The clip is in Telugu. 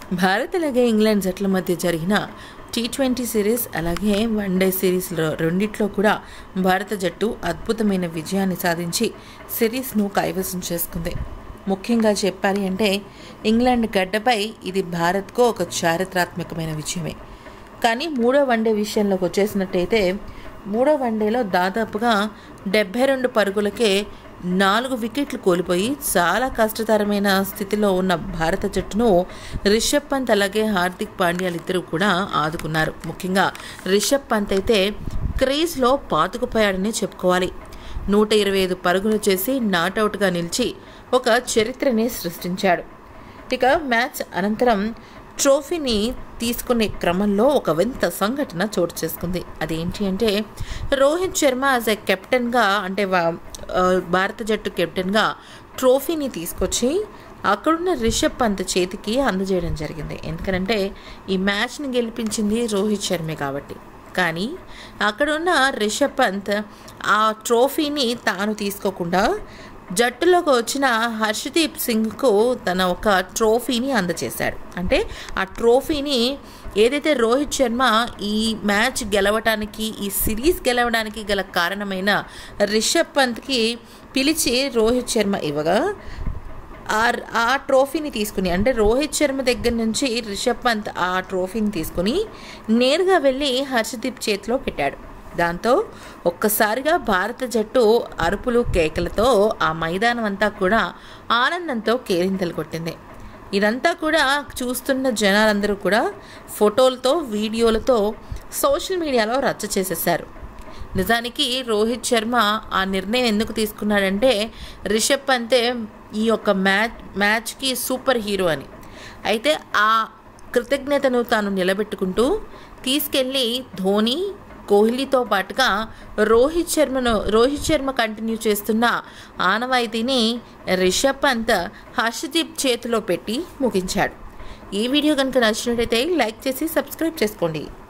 భారత్ అలాగే ఇంగ్లాండ్ జట్ల మధ్య జరిగిన టీ ట్వంటీ సిరీస్ అలాగే వన్డే సిరీస్లో రెండిట్లో కూడా భారత జట్టు అద్భుతమైన విజయాన్ని సాధించి సిరీస్ను కైవసం చేసుకుంది ముఖ్యంగా చెప్పాలి అంటే ఇంగ్లాండ్ గడ్డపై ఇది భారత్కు ఒక చారిత్రాత్మకమైన విజయమే కానీ మూడో వన్డే విషయంలోకి వచ్చేసినట్టయితే మూడో వన్డేలో దాదాపుగా డెబ్బై రెండు పరుగులకే నాలుగు వికెట్లు కోల్పోయి చాలా కష్టతరమైన స్థితిలో ఉన్న భారత జట్టును రిషబ్ పంత్ అలాగే హార్దిక్ పాండ్యాలు ఇద్దరు కూడా ఆదుకున్నారు ముఖ్యంగా రిషబ్ పంత్ అయితే క్రీజ్లో పాతుకుపోయాడని చెప్పుకోవాలి నూట ఇరవై ఐదు పరుగులు చేసి నాటౌట్గా నిలిచి ఒక చరిత్రని సృష్టించాడు ఇక మ్యాచ్ అనంతరం ట్రోఫీని తీసుకునే క్రమంలో ఒక వింత సంఘటన చోటు చేసుకుంది అదేంటి అంటే రోహిత్ శర్మ యాజ్ ఎ కెప్టెన్గా అంటే వా- ఆ, భారత జట్టు కెప్టెన్గా ట్రోఫీని తీసుకొచ్చి అక్కడున్న రిషబ్ పంత్ చేతికి అందజేయడం జరిగింది ఎందుకంటే ఈ మ్యాచ్ని గెలిపించింది రోహిత్ శర్మే కాబట్టి కానీ అక్కడున్న రిషబ్ పంత్ ఆ ట్రోఫీని తాను తీసుకోకుండా జట్టులోకి వచ్చిన హర్షదీప్ సింగ్కు తన ఒక ట్రోఫీని అందజేశాడు అంటే ఆ ట్రోఫీని ఏదైతే రోహిత్ శర్మ ఈ మ్యాచ్ గెలవడానికి ఈ సిరీస్ గెలవడానికి గల కారణమైన రిషబ్ పంత్కి పిలిచి రోహిత్ శర్మ ఇవ్వగా ఆ ఆ ట్రోఫీని తీసుకుని అంటే రోహిత్ శర్మ దగ్గర నుంచి రిషబ్ పంత్ ఆ ట్రోఫీని తీసుకుని నేరుగా వెళ్ళి హర్షదీప్ చేతిలో పెట్టాడు దాంతో ఒక్కసారిగా భారత జట్టు అరుపులు కేకలతో ఆ మైదానం అంతా కూడా ఆనందంతో కేరింతలు కొట్టింది ఇదంతా కూడా చూస్తున్న జనాలందరూ కూడా ఫోటోలతో వీడియోలతో సోషల్ మీడియాలో రచ్చ చేసేసారు నిజానికి రోహిత్ శర్మ ఆ నిర్ణయం ఎందుకు తీసుకున్నాడంటే రిషబ్ పంతే ఈ యొక్క మ్యాచ్ మ్యాచ్కి సూపర్ హీరో అని అయితే ఆ కృతజ్ఞతను తాను నిలబెట్టుకుంటూ తీసుకెళ్ళి ధోని కోహ్లీతో పాటుగా రోహిత్ శర్మను రోహిత్ శర్మ కంటిన్యూ చేస్తున్న ఆనవాయితీని రిషబ్ పంత్ హర్షదీప్ చేతిలో పెట్టి ముగించాడు ఈ వీడియో కనుక నచ్చినట్టయితే లైక్ చేసి సబ్స్క్రైబ్ చేసుకోండి